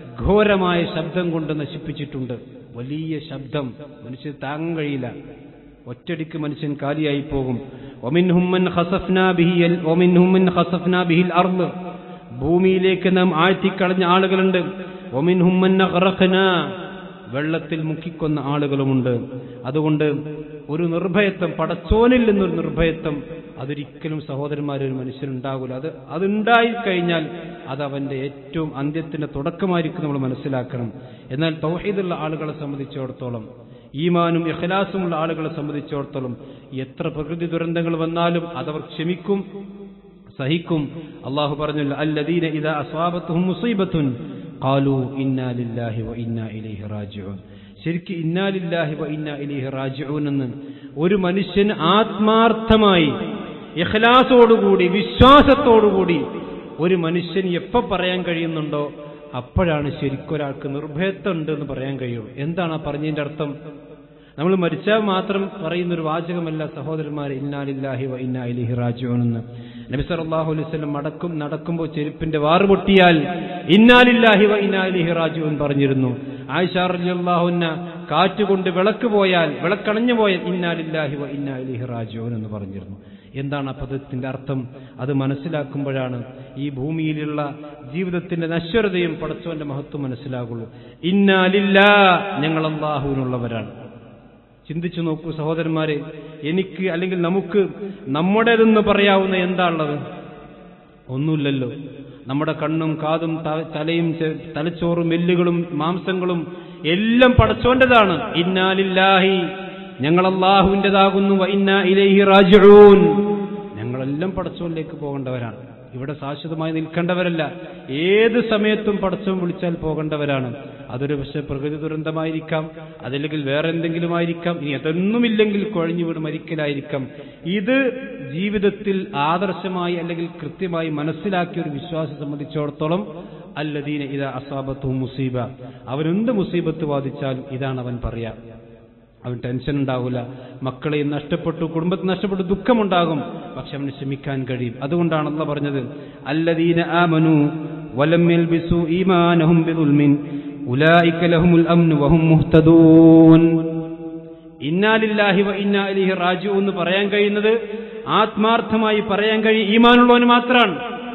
ഘോരമായ ശബ്ദം കൊണ്ട് നശിപ്പിച്ചിട്ടുണ്ട് വലിയ ശബ്ദം മനുഷ്യൻ താങ്ങാൻ കഴിയില്ല ഒറ്റടിക്ക് മനുഷ്യൻ കാലിയായി പോകും ഒമിൻഹും മൻ ഖസഫ്നാ ബിഹിൽ ഒമിൻഹും മൻ ഖസഫ്നാ ബിഹിൽ അർള് ഭൂമിയിലേക്ക് നാം ആഴ്ത്തിക്കളഞ്ഞ ആളുകളുണ്ട് ഒമിൻഹും മൻ അഗ്റഖ്നാ വെള്ളത്തിൽ മുക്കിക്കൊന്ന ആളുകളുമുണ്ട് അതുകൊണ്ട് ഒരു നിർഭയത്വം പടച്ചോനിൽ നിന്നൊരു നിർഭയത്വം അതൊരിക്കലും സഹോദരന്മാർ ഒരു മനുഷ്യനുണ്ടാകില്ല അത് അതുണ്ടായി കഴിഞ്ഞാൽ അത് അവന്റെ ഏറ്റവും അന്ത്യത്തിന്റെ തുടക്കമായിരിക്കും നമ്മൾ മനസ്സിലാക്കണം എന്നാൽ തൗഹീദുള്ള ആളുകളെ സംബന്ധിച്ചിടത്തോളം ഈമാനും ഇഖ്ലാസുമുള്ള ആളുകളെ സംബന്ധിച്ചിടത്തോളം എത്ര പ്രകൃതി ദുരന്തങ്ങൾ വന്നാലും അതവർ ക്ഷമിക്കും സഹിക്കും അള്ളാഹു പറഞ്ഞില്ല അല്ലദീന ഇദാ അസ്വാബത്തുഹും മുസീബത്തുൻ ഖാലു ഇന്നാ ലില്ലാഹി വ ഇന്നാ ഇലൈഹി റാജിഊൻ ശരിക്ക് ഇന്നാ ലില്ലാഹി വ ഇന്നാ ഇലൈഹി റാജിഊൻ എന്ന് ഒരു മനുഷ്യൻ ആത്മാർത്ഥമായി ഇഖ്ലാസോടുകൂടി വിശ്വാസത്തോടുകൂടി ഒരു മനുഷ്യൻ എപ്പോ പറയാൻ കഴിയുന്നുണ്ടോ അപ്പോഴാണ് ശരിക്കൊരാൾക്ക് നിർഭയത്വം ഉണ്ട് എന്ന് പറയാൻ കഴിയുള്ളൂ എന്താണ് ആ പറഞ്ഞതിന്റെ അർത്ഥം നമ്മൾ മരിച്ചാൽ മാത്രം പറയുന്ന ഒരു വാചകമല്ല സഹോദരന്മാരെ ഇന്നാലില്ലാഹി വ ഇന്നാ ഇലൈഹി റാജിഊൻ എന്ന് നബി സല്ലല്ലാഹു അലൈഹി വസല്ലം മടക്കും നടക്കുമ്പോൾ ചെരുപ്പിന്റെ വാറ് പൊട്ടിയാൽ ഇന്നാലില്ലാഹി വ ഇന്നാ ഇലൈഹി റാജിഊൻ പറഞ്ഞിരുന്നു ആയിഷ റളിയല്ലാഹുന്ന കാറ്റുകൊണ്ട് വിളക്ക് പോയാൽ വിളക്കണഞ്ഞു പോയാൽ ഇന്നാലില്ലാഹി വ ഇന്നാ ഇലൈഹി റാജിഊൻ എന്ന് പറഞ്ഞിരുന്നു എന്താണ് ആ പദത്തിന്റെ അർത്ഥം അത് മനസ്സിലാക്കുമ്പോഴാണ് ഈ ഭൂമിയിലുള്ള ജീവിതത്തിന്റെ നശ്വരതയും പടച്ചവന്റെ മഹത്വം മനസ്സിലാകുള്ളൂ ഇന്നാലില്ലാ ഞങ്ങൾ അള്ളാഹുവിനുള്ളവരാണ് ചിന്തിച്ചു നോക്കൂ സഹോദരന്മാരെ എനിക്ക് അല്ലെങ്കിൽ നമുക്ക് നമ്മുടേതെന്ന് പറയാവുന്ന എന്താ ഉള്ളത് ഒന്നുമില്ലല്ലോ നമ്മുടെ കണ്ണും കാതും ത- തലയും ചെ- തലച്ചോറും എല്ലുകളും മാംസങ്ങളും എല്ലാം പടച്ചോന്റേതാണ് ഇന്നാലില്ലാഹി ഞങ്ങൾ അള്ളാഹുവിൻ്റെതാകുന്നു വ ഇന്നാ ഇലൈഹി റാജിഊൻ ഞങ്ങളെല്ലാം പടച്ചോനിലേക്ക് പോകേണ്ടവരാണ് ഇവിടെ ശാശ്വതമായി നിൽക്കേണ്ടവരല്ല ഏത് സമയത്തും പടച്ചോൻ വിളിച്ചാൽ പോകേണ്ടവരാണ് അതൊരു പക്ഷെ പ്രകൃതി ദുരന്തമായിരിക്കാം അതല്ലെങ്കിൽ വേറെ എന്തെങ്കിലും ആയിരിക്കാം ഇനി അതൊന്നുമില്ലെങ്കിൽ കുഴഞ്ഞു വീട് മരിക്കലായിരിക്കാം ഇത് ജീവിതത്തിൽ ആദർശമായി അല്ലെങ്കിൽ കൃത്യമായി മനസ്സിലാക്കിയ ഒരു വിശ്വാസം സംബന്ധിച്ചിടത്തോളം അല്ലദീന ഇത അസാബത്തു മുസീബ അവനെന്ത് മുസീബത്ത് ബാധിച്ചാലും ഇതാണ് അവൻ പറയാ അവൻ ടെൻഷൻ ഉണ്ടാവില്ല മക്കളെ നഷ്ടപ്പെട്ടു കുടുംബത്തെ നഷ്ടപ്പെട്ടു ദുഃഖമുണ്ടാകും പക്ഷെ അവന് ക്ഷമിക്കാൻ കഴിയും അതുകൊണ്ടാണ് അള്ള പറഞ്ഞത് അല്ലദീന ആമനു വലം യൽബിസു ഈമാനഹും ബിദുൽമിൻ ഉലൈക ലഹുമുൽ അംനു വഹും മുഹ്തദൂൻ ഇന്നാലില്ലാഹി വ ഇന്നാ ഇലൈഹി റാജിഊൻ എന്ന് പറയാൻ കഴിയുന്നത് ആത്മാർത്ഥമായി പറയാൻ കഴിയും ഈമാനുള്ളവന് മാത്രമാണ്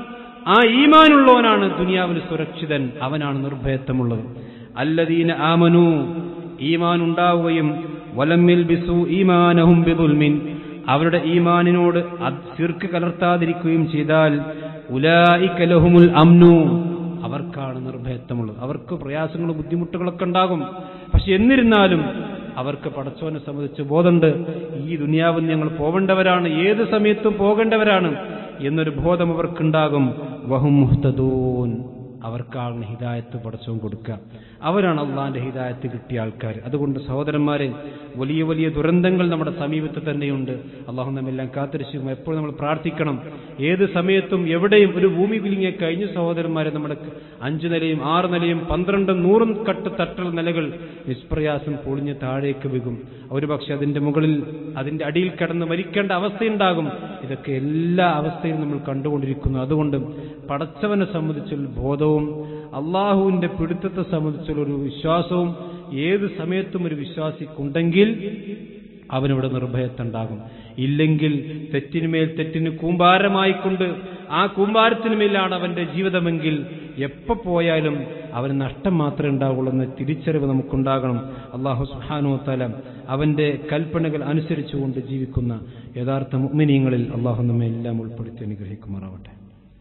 ആ ഈമാനുള്ളവനാണ് ദുനിയാവിൽ സുരക്ഷിതൻ അവനാണ് നിർഭയത്വമുള്ളത് അല്ലദീന ആമനു ഈമാൻ ഉണ്ടാവുകയും വലമ്മിൽ ബിസു ഈമാനഹും ബിദുൽമിൻ അവരുടെ ഈമാനിനോട് സിർക്ക് കലർത്താതിരിക്കുകയും ചെയ്താൽ ഉലായിക ലഹുമുൽ അംനു അവർക്കാണ് നിർഭയത്വമുള്ളത് അവർക്ക് പ്രയാസങ്ങളും ബുദ്ധിമുട്ടുകളൊക്കെ ഉണ്ടാകും പക്ഷെ എന്നിരുന്നാലും അവർക്ക് പടച്ചോനെ സംബന്ധിച്ച് ബോധമുണ്ട് ഈ ദുനിയാവിൽ ഞങ്ങൾ പോകേണ്ടവരാണ് ഏത് സമയത്തും പോകേണ്ടവരാണ് എന്നൊരു ബോധം അവർക്കുണ്ടാകും വഹും മുഹ്തദൂൻ അവർക്കാണ് ഹിദായത്ത് പടച്ചവും കൊടുക്കുക അവരാണ് അള്ളാന്റെ ഹിദായത്ത് കിട്ടിയ ആൾക്കാർ അതുകൊണ്ട് സഹോദരന്മാരെ വലിയ വലിയ ദുരന്തങ്ങൾ നമ്മുടെ സമീപത്ത് തന്നെയുണ്ട് അള്ളാഹു നമ്മെല്ലാം കാത്തിരിച്ചും എപ്പോഴും നമ്മൾ പ്രാർത്ഥിക്കണം ഏത് സമയത്തും എവിടെയും ഒരു ഭൂമി കുലുങ്ങിയ കഴിഞ്ഞ സഹോദരന്മാരെ നമ്മുടെ അഞ്ചു നിലയും ആറ് നിലയും പന്ത്രണ്ടും നൂറും കട്ട് തട്ടൽ നിലകൾ നിഷ്പ്രയാസം പൊളിഞ്ഞ് താഴേക്ക് വീകും ഒരുപക്ഷെ അതിന്റെ മുകളിൽ അതിന്റെ അടിയിൽ കിടന്ന് മരിക്കേണ്ട അവസ്ഥയുണ്ടാകും ഇതൊക്കെ എല്ലാ അവസ്ഥയും നമ്മൾ കണ്ടുകൊണ്ടിരിക്കുന്നു അതുകൊണ്ട് പടച്ചവനെ സംബന്ധിച്ചുള്ള ബോധവും അള്ളാഹുവിന്റെ പിടുത്തത്തെ സംബന്ധിച്ചുള്ള ഒരു വിശ്വാസവും ഏത് സമയത്തും ഒരു വിശ്വാസിക്കുണ്ടെങ്കിൽ അവനിവിടെ നിർഭയത്തുണ്ടാകും ഇല്ലെങ്കിൽ തെറ്റിനുമേൽ തെറ്റിന് കൂമ്പാരമായിക്കൊണ്ട് ആ കൂമ്പാരത്തിനുമേലാണ് അവന്റെ ജീവിതമെങ്കിൽ എപ്പോ പോയാലും അവന് നഷ്ടം മാത്രമേ ഉണ്ടാവുള്ളൂ എന്ന തിരിച്ചറിവ് നമുക്കുണ്ടാകണം അള്ളാഹു സുഹാനോ തലം അവന്റെ കൽപ്പനകൾ അനുസരിച്ചുകൊണ്ട് ജീവിക്കുന്ന യഥാർത്ഥ മുഗ്മിനീങ്ങളിൽ അള്ളാഹു നമ്മെ എല്ലാം ഉൾപ്പെടുത്തി അനുഗ്രഹിക്കുമാറാവട്ടെ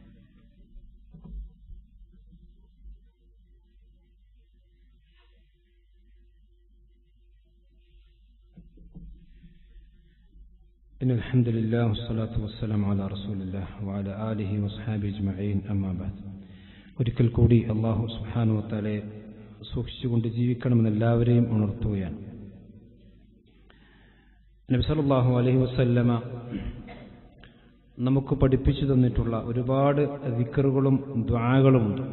إن الحمد لله والصلاة والسلام على رسول الله وعلى آله وصحابه أجمعين أما بعد ഒരിക്കൽ കൂടി അള്ളാഹു സുഹാനു വത്താലെ സൂക്ഷിച്ചുകൊണ്ട് ജീവിക്കണമെന്ന് എല്ലാവരെയും ഉണർത്തുകയാണ് നബ്സലാഹു അലഹി വസല്ലമ നമുക്ക് പഠിപ്പിച്ചു തന്നിട്ടുള്ള ഒരുപാട് ദിക്കറുകളും ദ്വാകളുമുണ്ട്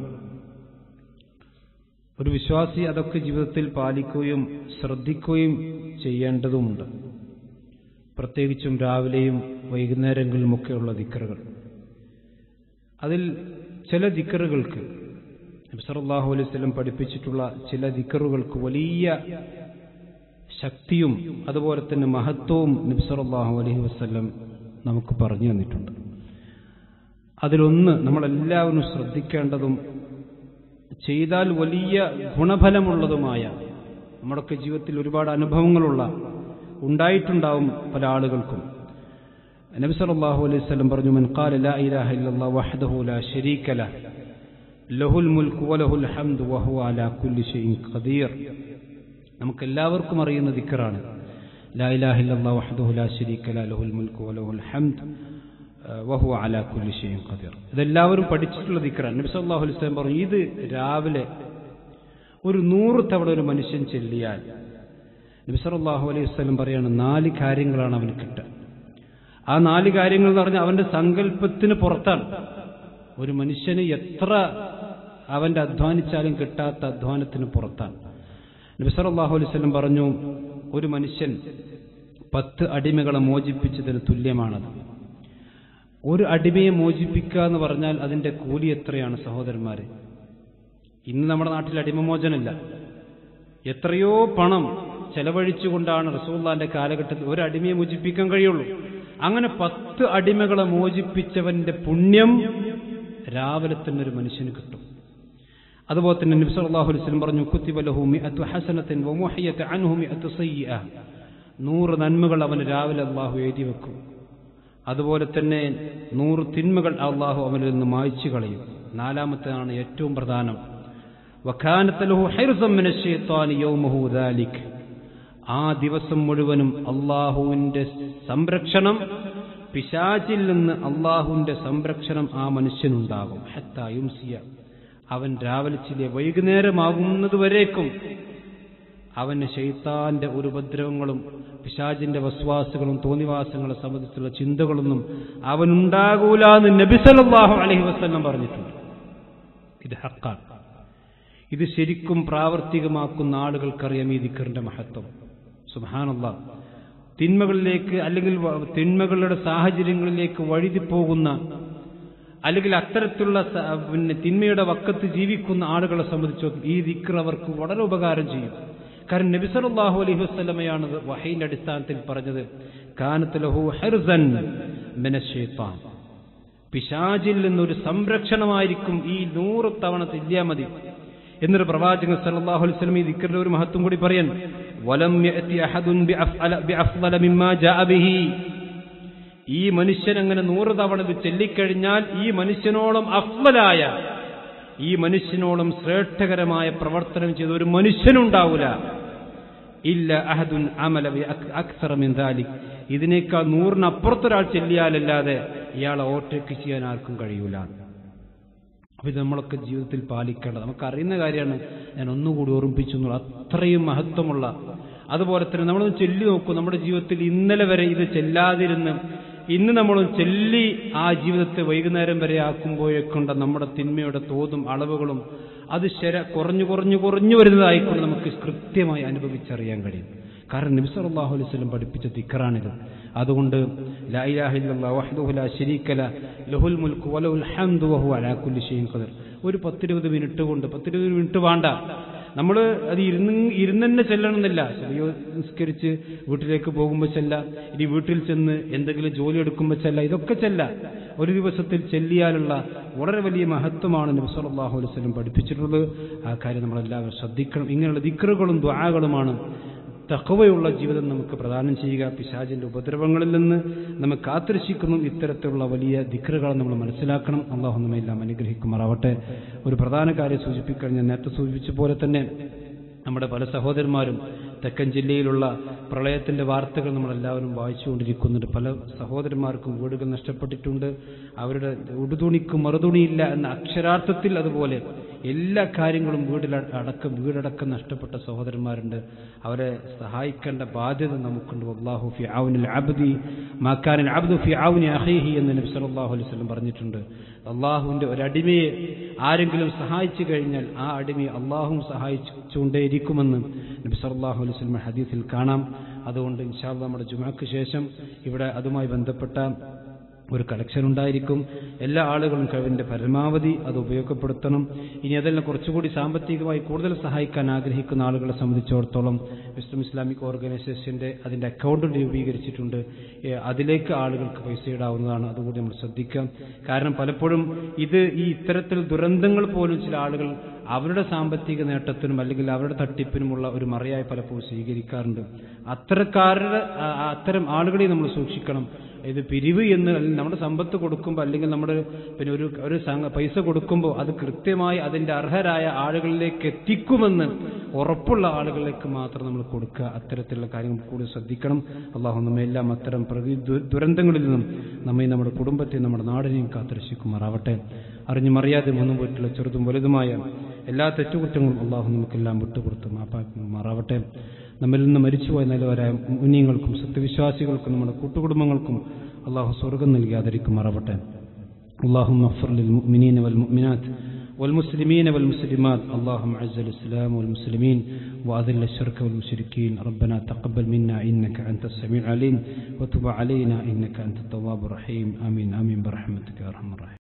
ഒരു വിശ്വാസി അതൊക്കെ ജീവിതത്തിൽ പാലിക്കുകയും ശ്രദ്ധിക്കുകയും ചെയ്യേണ്ടതുമുണ്ട് പ്രത്യേകിച്ചും രാവിലെയും വൈകുന്നേരങ്ങളിലുമൊക്കെയുള്ള ദിക്കറുകൾ അതിൽ ചില ദിക്കറുകൾക്ക് നബ്സറല്ലാഹു അലൈഹി സ്വലം പഠിപ്പിച്ചിട്ടുള്ള ചില ദിക്കറുകൾക്ക് വലിയ ശക്തിയും അതുപോലെ തന്നെ മഹത്വവും നബ്സറല്ലാഹു അലൈഹി വസ്ല്ലം നമുക്ക് പറഞ്ഞു തന്നിട്ടുണ്ട് അതിലൊന്ന് നമ്മളെല്ലാവരും ശ്രദ്ധിക്കേണ്ടതും ചെയ്താൽ വലിയ ഗുണഫലമുള്ളതുമായ നമ്മുടെയൊക്കെ ജീവിതത്തിൽ ഒരുപാട് അനുഭവങ്ങളുള്ള ഉണ്ടായിട്ടുണ്ടാവും പല ആളുകൾക്കും നബി സല്ലല്ലാഹു അലൈഹി വസല്ലം പറഞ്ഞു മൻ ഖാല ലാ ഇലാഹ ഇല്ലല്ലാഹു വഹ്ദഹു ലാ ശരീക ലഹ് ലഹുൽ മുൽക്കു വലഹുൽ ഹംദു വഹുവ അലാ കുല്ലി ഷൈഇൻ ഖദീർ നമുക്ക് എല്ലാവർക്കും അറിയുന്ന ദിക്റാണ് ലാ ഇലാഹ ഇല്ലല്ലാഹു വഹ്ദഹു ലാ ശരീക ലഹ് ലഹുൽ മുൽക്കു വലഹുൽ ഹംദ് വഹു അലാ കുല്ലി ഷൈഇൻ ഖദീർ ഇതെല്ലാവരും പഠിച്ചിട്ടുള്ള ദിക്റാണ് നബി സല്ലല്ലാഹു അലൈഹി വസല്ലം പറഞ്ഞു ഇത് രാവിലെ ഒരു നൂറ് തവണ ഒരു മനുഷ്യൻ ചെല്ലിയാൽ നബി സല്ലല്ലാഹു അലൈഹി വസല്ലം പറയാണ് നാല് കാര്യങ്ങളാണ് അവന് കിട്ടുക ആ നാല് കാര്യങ്ങൾ എന്ന് പറഞ്ഞാൽ അവന്റെ സങ്കല്പത്തിന് പുറത്താണ് ഒരു മനുഷ്യന് എത്ര അവന്റെ അധ്വാനിച്ചാലും കിട്ടാത്ത അധ്വാനത്തിന് പുറത്താണ് നബി സല്ലല്ലാഹു അലൈഹി വസല്ലം പറഞ്ഞു ഒരു മനുഷ്യൻ പത്ത് അടിമകളെ മോചിപ്പിച്ചതിന് തുല്യമാണത് ഒരു അടിമയെ മോചിപ്പിക്കുക എന്ന് പറഞ്ഞാൽ അതിന്റെ കൂലി എത്രയാണ് സഹോദരന്മാരെ ഇന്ന് നമ്മുടെ നാട്ടിൽ അടിമമോചനമില്ല എത്രയോ പണം ചെലവഴിച്ചുകൊണ്ടാണ് റസൂള്ളാന്റെ കാലഘട്ടത്തിൽ ഒരു അടിമയെ മോചിപ്പിക്കാൻ കഴിയുള്ളൂ അങ്ങനെ പത്ത് അടിമകളെ മോചിപ്പിച്ചവന്റെ പുണ്യം രാവിലെ തന്നെ ഒരു മനുഷ്യന് കിട്ടും അതുപോലെ തന്നെ നബി സല്ലല്ലാഹു അലൈഹി വസല്ലം പറഞ്ഞു കുത്തിബ ലഹു മിഅത്തു ഹസനത്തിൻ വമുഹിയത അൻഹു മിഅത്തു സയ്യിഅ നൂറ് നന്മകൾ അവന് രാവിലെ അള്ളാഹു എഴുതി വെക്കും അതുപോലെ തന്നെ നൂറ് തിന്മകൾ അള്ളാഹു അവനിൽ നിന്ന് മായ്ച്ചു കളയും നാലാമത്തേതാണ് ഏറ്റവും പ്രധാനം വഖാനത്തലഹു ഹൈർസം മിന ശൈത്താനി യൗമഹു ദാലിക് ആ ദിവസം മുഴുവനും അള്ളാഹുവിന്റെ സംരക്ഷണം പിശാചിൽ നിന്ന് അള്ളാഹുവിന്റെ സംരക്ഷണം ആ മനുഷ്യനുണ്ടാകും ഹത്താ യുംസിയ അവൻ രാവിലെ ചില വൈകുന്നേരമാകുന്നതുവരേക്കും അവന് ശൈത്താന്റെ ഒരു ഉപദ്രവങ്ങളും പിശാചിന്റെ വസ്വാസുകളും തോന്നിവാസങ്ങളെ സംബന്ധിച്ചുള്ള ചിന്തകളൊന്നും അവനുണ്ടാകൂല എന്ന് നബിസലാഹു അലഹി വസ്ലം പറഞ്ഞിട്ടുണ്ട് ഇത് ഹക്കാണ് ഇത് ശരിക്കും പ്രാവർത്തികമാക്കുന്ന ആളുകൾക്കറിയാം ഈ ദിക്കറിന്റെ മഹത്വം സുബാനുള്ള തിന്മകളിലേക്ക് അല്ലെങ്കിൽ തിന്മകളുടെ സാഹചര്യങ്ങളിലേക്ക് വഴുതി പോകുന്ന അല്ലെങ്കിൽ അത്തരത്തിലുള്ള പിന്നെ തിന്മയുടെ വക്കത്ത് ജീവിക്കുന്ന ആളുകളെ സംബന്ധിച്ച് ഈ ദിക്കർ അവർക്ക് വളരെ ഉപകാരം ചെയ്യും കാരണം നബിസലാഹു അലൈഹി വസ്ലമയാണ് വഹൈന്റെ അടിസ്ഥാനത്തിൽ പറഞ്ഞത് കാനത്തലഹു ഹെർസൻ മെനശേത്താൻ പിശാചിൽ നിന്നൊരു സംരക്ഷണമായിരിക്കും ഈ നൂറ് തവണ തില്ലിയാ മതി എന്നൊരു പ്രവാചകൻ സല്ലല്ലാഹു അലൈഹി വസല്ലം ഈ ദിക്റിന്റെ ഒരു മഹത്വം കൂടി പറയാൻ വലം യഅതി അഹദുൻ ബിഅഫ്അല ബിഅഫ്ളല മിമ്മാ ജാഅ ബിഹി ഈ മനുഷ്യൻ അങ്ങനെ നൂറ് തവണ ഇത് ചൊല്ലിക്കഴിഞ്ഞാൽ ഈ മനുഷ്യനോളം അഫ്ളലായ ഈ മനുഷ്യനോളം ശ്രേഷ്ഠകരമായ പ്രവർത്തനം ചെയ്ത ഒരു മനുഷ്യനുണ്ടാവൂല ഇല്ല അഹദുൻ അമല അക്സറ മിൻ ദാലിക് ഇതിനേക്കാൾ നൂറിനപ്പുറത്തൊരാൾ ചെല്ലിയാലല്ലാതെ ഇയാളെ ഓവർടേക്ക് ചെയ്യാൻ ആർക്കും കഴിയൂല അപ്പൊ ഇത് നമ്മളൊക്കെ ജീവിതത്തിൽ പാലിക്കേണ്ടത് നമുക്കറിയുന്ന കാര്യമാണ് ഞാൻ ഒന്നുകൂടി ഓർമ്മിപ്പിച്ചു എന്നുള്ളത് അത്രയും മഹത്വമുള്ള അതുപോലെ തന്നെ നമ്മളൊന്ന് ചൊല്ലി നോക്കൂ നമ്മുടെ ജീവിതത്തിൽ ഇന്നലെ വരെ ഇത് ചെല്ലാതിരുന്ന് ഇന്ന് നമ്മൾ ചൊല്ലി ആ ജീവിതത്തെ വൈകുന്നേരം വരെ ആക്കുമ്പോഴേക്കുണ്ട നമ്മുടെ തിന്മയുടെ തോതും അളവുകളും അത് ശര കുറഞ്ഞു കുറഞ്ഞു കുറഞ്ഞു വരുന്നതായിക്കൊണ്ട് നമുക്ക് കൃത്യമായി അനുഭവിച്ചറിയാൻ കഴിയും കാരണം നബി സല്ലല്ലാഹു അലൈഹി വസല്ലം പഠിപ്പിച്ച ദിക്റാണിത് അതുകൊണ്ട് ലാ ഇലാഹ ഇല്ലല്ലാഹു വഹ്ദഹു ലാ ശരീക ലഹുൽ മുൽക്കു വലഹുൽ ഹംദു വഹു അലാ കുല്ലി ഷൈഇൻ ഖദീർ ഒരു പത്തിരുപത് മിനിറ്റ് കൊണ്ട് പത്തിരുപത് മിനിറ്റ് വേണ്ട നമ്മൾ അത് ഇരുന്ന് ഇരുന്നെന്നെ ചെല്ലണമെന്നില്ല ചെറിയ നിസ്കരിച്ച് വീട്ടിലേക്ക് പോകുമ്പോൾ ചെല്ല ഇനി വീട്ടിൽ ചെന്ന് എന്തെങ്കിലും ജോലി എടുക്കുമ്പോൾ ചെല്ല ഇതൊക്കെ ചെല്ല ഒരു ദിവസത്തിൽ ചെല്ലിയാലുള്ള വളരെ വലിയ മഹത്വമാണ് നബി സല്ലല്ലാഹു അലൈഹി വസല്ലം പഠിപ്പിച്ചിട്ടുള്ളത് ആ കാര്യം നമ്മളെല്ലാവരും ശ്രദ്ധിക്കണം ഇങ്ങനെയുള്ള ദിക്റുകളും ദ്വാകളുമാണ് തക്കവയുള്ള ജീവിതം നമുക്ക് പ്രദാനം ചെയ്യുക പിശാചിന്റെ ഉപദ്രവങ്ങളിൽ നിന്ന് നമ്മെ കാത്തിരക്ഷിക്കുന്നു ഇത്തരത്തിലുള്ള വലിയ ദിക്റുകൾ നമ്മൾ മനസ്സിലാക്കണം അള്ളാഹു നമ്മെല്ലാം അനുഗ്രഹിക്കുമാറാവട്ടെ ഒരു പ്രധാന കാര്യം സൂചിപ്പിക്കാൻ ഞാൻ നേരത്തെ സൂചിപ്പിച്ച പോലെ തന്നെ നമ്മുടെ പല സഹോദരന്മാരും തെക്കൻ ജില്ലയിലുള്ള പ്രളയത്തിന്റെ വാർത്തകൾ നമ്മളെല്ലാവരും വായിച്ചുകൊണ്ടിരിക്കുന്നുണ്ട് പല സഹോദരന്മാർക്കും വീടുകൾ നഷ്ടപ്പെട്ടിട്ടുണ്ട് അവരുടെ ഉടുതുണിക്ക് മറുതുണിയില്ല എന്ന അക്ഷരാർത്ഥത്തിൽ അതുപോലെ എല്ലാ കാര്യങ്ങളും വീടിൽ അടക്കം വീടടക്കം നഷ്ടപ്പെട്ട സഹോദരന്മാരുണ്ട് അവരെ സഹായിക്കേണ്ട ബാധ്യത നമുക്കുണ്ട് അള്ളാഹു ഫി ആവുനിൽ അബ്ദി മാക്കാനിൽ അബ്ദു ഫി ആവുനി അഹീഹി എന്ന് നബി സല്ലല്ലാഹു അലൈഹി വസല്ലം പറഞ്ഞിട്ടുണ്ട് അള്ളാഹുവിന്റെ ഒരടിമയെ ആരെങ്കിലും സഹായിച്ചു കഴിഞ്ഞാൽ ആ അടിമയെ അള്ളാഹും സഹായിച്ചുകൊണ്ടേയിരിക്കുമെന്ന് നബി സല്ലല്ലാഹു അലൈഹി വസല്ലം ഹദീസിൽ കാണാം അതുകൊണ്ട് ഇൻഷാല്ല നമ്മുടെ ജുമാക്ക് ശേഷം ഇവിടെ അതുമായി ബന്ധപ്പെട്ട ഒരു കളക്ഷൻ ഉണ്ടായിരിക്കും എല്ലാ ആളുകളും കഴിവിന്റെ പരമാവധി അത് ഉപയോഗപ്പെടുത്തണം ഇനി അതെല്ലാം കുറച്ചുകൂടി സാമ്പത്തികമായി കൂടുതൽ സഹായിക്കാൻ ആഗ്രഹിക്കുന്ന ആളുകളെ സംബന്ധിച്ചിടത്തോളം വിസ്ലം ഇസ്ലാമിക് ഓർഗനൈസേഷന്റെ അതിന്റെ അക്കൗണ്ട് രൂപീകരിച്ചിട്ടുണ്ട് ഏ, അതിലേക്ക് ആളുകൾക്ക് പൈസ ഇടാവുന്നതാണ് അതുകൂടി നമ്മൾ ശ്രദ്ധിക്കാം കാരണം പലപ്പോഴും ഇത് ഈ ഇത്തരത്തിൽ ദുരന്തങ്ങൾ പോലും ചില ആളുകൾ അവരുടെ സാമ്പത്തിക നേട്ടത്തിനും അല്ലെങ്കിൽ അവരുടെ തട്ടിപ്പിനുമുള്ള ഒരു മറയായി പലപ്പോഴും സ്വീകരിക്കാറുണ്ട് അത്തരക്കാരുടെ ആ- ആ അത്തരം ആളുകളെ നമ്മൾ സൂക്ഷിക്കണം ഇത് പിരിവ് എന്ന് അല്ലെങ്കിൽ നമ്മുടെ സമ്പത്ത് കൊടുക്കുമ്പോൾ അല്ലെങ്കിൽ നമ്മുടെ പിന്നെ ഒരു ഒരു സംഘ- പൈസ കൊടുക്കുമ്പോൾ അത് കൃത്യമായി അതിന്റെ അർഹരായ ആളുകളിലേക്ക് എത്തിക്കുമെന്ന് ഉറപ്പുള്ള ആളുകളിലേക്ക് മാത്രം നമ്മൾ കൊടുക്കുക അത്തരത്തിലുള്ള കാര്യങ്ങൾ കൂടി ശ്രദ്ധിക്കണം അള്ളാഹു നമ്മെ എല്ലാം അത്തരം പ്രകൃതി ദു- ദുരന്തങ്ങളിൽ നിന്നും നമ്മെ നമ്മുടെ കുടുംബത്തെയും നമ്മുടെ നാടിനെയും കാത്തുരക്ഷിക്കുമാറാവട്ടെ അറിഞ്ഞും അറിയാതെ വന്നു പോയിട്ടുള്ള ചെറുതും വലുതുമായ എല്ലാ തെറ്റുകുറ്റങ്ങളും അള്ളാഹു നമുക്കെല്ലാം വിട്ടുപുറത്ത് മാപ്പാക്കുമാറാവട്ടെ നമ്മിൽ നിന്ന് മരിച്ചുപോയ നിലവരായ മുന്നിയങ്ങൾക്കും സത്യവിശ്വാസികൾക്കും നമ്മുടെ കൂട്ടുകുടുംബങ്ങൾക്കും അള്ളാഹു സ്വർഗം നൽകി ആദരിക്കുമാറാവട്ടെ اللهم اغفر للمؤمنين والمؤمنات والمسلمين والمسلمات اللهم اعز الاسلام والمسلمين واذل الشرك والمشركين ربنا تقبل منا انك انت السميع العليم وتب علينا انك انت التواب الرحيم امين امين برحمتك يا ارحم الراحمين